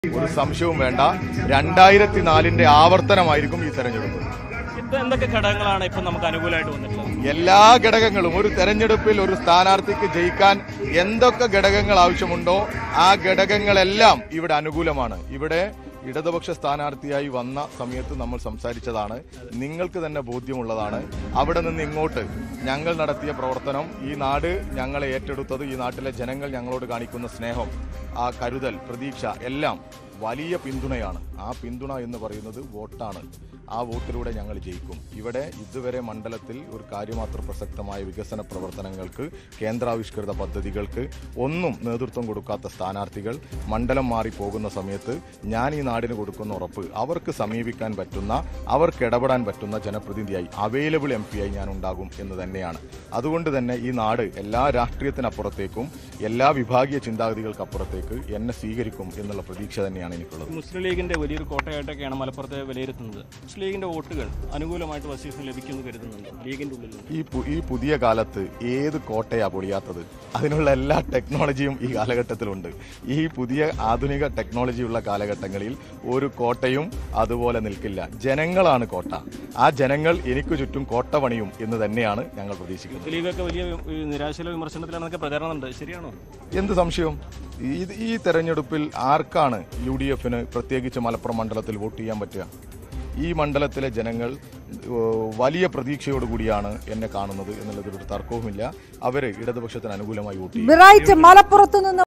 ഒരു സംശയവും വേണ്ട രണ്ടായിരത്തി നാലിന്റെ ആവർത്തനമായിരിക്കും ഈ തെരഞ്ഞെടുപ്പ് ഇപ്പൊ എന്തൊക്കെ ഘടകങ്ങളാണ് ഇപ്പൊ നമുക്ക് അനുകൂലമായിട്ട് വന്നിട്ടുള്ളത് എല്ലാ ഘടകങ്ങളും ഒരു തെരഞ്ഞെടുപ്പിൽ ഒരു സ്ഥാനാർത്ഥിക്ക് ജയിക്കാൻ എന്തൊക്കെ ഘടകങ്ങൾ ആവശ്യമുണ്ടോ ആ ഘടകങ്ങളെല്ലാം ഇവിടെ അനുകൂലമാണ് ഇവിടെ ഇടതുപക്ഷ സ്ഥാനാർത്ഥിയായി വന്ന സമയത്ത് നമ്മൾ സംസാരിച്ചതാണ് നിങ്ങൾക്ക് തന്നെ ബോധ്യമുള്ളതാണ് അവിടെ നിന്ന് ഇങ്ങോട്ട് ഞങ്ങൾ നടത്തിയ പ്രവർത്തനം ഈ നാട് ഞങ്ങളെ ഏറ്റെടുത്തത് ഈ നാട്ടിലെ ജനങ്ങൾ ഞങ്ങളോട് കാണിക്കുന്ന സ്നേഹം ആ കരുതൽ പ്രതീക്ഷ എല്ലാം വലിയ പിന്തുണയാണ് ആ പിന്തുണ എന്ന് പറയുന്നത് വോട്ടാണ് ആ വോട്ടിലൂടെ ഞങ്ങൾ ജയിക്കും ഇവിടെ ഇതുവരെ മണ്ഡലത്തിൽ ഒരു കാര്യമാത്ര പ്രസക്തമായ വികസന പ്രവർത്തനങ്ങൾക്ക് കേന്ദ്രാവിഷ്കൃത പദ്ധതികൾക്ക് ഒന്നും നേതൃത്വം കൊടുക്കാത്ത സ്ഥാനാർത്ഥികൾ മണ്ഡലം മാറി പോകുന്ന സമയത്ത് ഞാൻ ഈ നാടിന് കൊടുക്കുന്ന ഉറപ്പ് അവർക്ക് സമീപിക്കാൻ പറ്റുന്ന അവർക്ക് ഇടപെടാൻ പറ്റുന്ന ജനപ്രതിനിധിയായി അവൈലബിൾ എം ആയി ഞാൻ ഉണ്ടാകും എന്ന് തന്നെയാണ് അതുകൊണ്ട് തന്നെ ഈ നാട് എല്ലാ രാഷ്ട്രീയത്തിനപ്പുറത്തേക്കും എല്ലാ വിഭാഗീയ ചിന്താഗതികൾക്കപ്പുറത്തേക്ക് എന്നെ സ്വീകരിക്കും എന്നുള്ള പ്രതീക്ഷ തന്നെയാണ് എനിക്കുള്ളത് മുസ്ലിം ലീഗിന്റെ വലിയൊരു കോട്ടയായിട്ടൊക്കെയാണ് മലപ്പുറത്തെ വിലയിരുത്തുന്നത് മുസ്ലിം ലീഗിന്റെ വോട്ടുകൾ അനുകൂലമായിട്ട് വസീഫിന് ലഭിക്കുമെന്ന് കരുതുന്നുണ്ട് ലീഗിന്റെ ഉള്ളിൽ നിന്ന്. ഈ പു- ഈ പുതിയ കാലത്ത് ഏത് കോട്ടയാ പൊളിയാത്തത് അതിനുള്ള എല്ലാ ടെക്നോളജിയും ഈ കാലഘട്ടത്തിലുണ്ട് ഈ പുതിയ ആധുനിക ടെക്നോളജിയുള്ള കാലഘട്ടങ്ങളിൽ ഒരു കോട്ടയും അതുപോലെ നിൽക്കില്ല ജനങ്ങളാണ് കോട്ട ആ ജനങ്ങൾ എനിക്ക് ചുറ്റും കോട്ട പണിയും എന്ന് തന്നെയാണ് ഞങ്ങൾ പ്രതീക്ഷിക്കുന്നത് മുസ്ലിം ലീഗൊക്കെ വലിയ ഈ നിരാശയിലോ വിമർശനത്തിലാണെന്നൊക്കെ പ്രചാരണമുണ്ട് ശരിയാണോ എന്ത് സംശയം ഈ ഈ തെരഞ്ഞെടുപ്പിൽ ആർക്കാണ് യു ഡി എഫിന് പ്രത്യേകിച്ച് മലപ്പുറം മണ്ഡലത്തിൽ വോട്ട് ചെയ്യാൻ പറ്റുക ഈ മണ്ഡലത്തിലെ ജനങ്ങൾ ഏഹ്, വലിയ പ്രതീക്ഷയോടുകൂടിയാണ് എന്നെ കാണുന്നത് എന്നുള്ളതിലൊരു തർക്കവുമില്ല അവര് ഇടതുപക്ഷത്തിന് അനുകൂലമായി വോട്ട് ചെയ്യും ബ്രൈറ്റ് മലപ്പുറത്തു നിന്ന്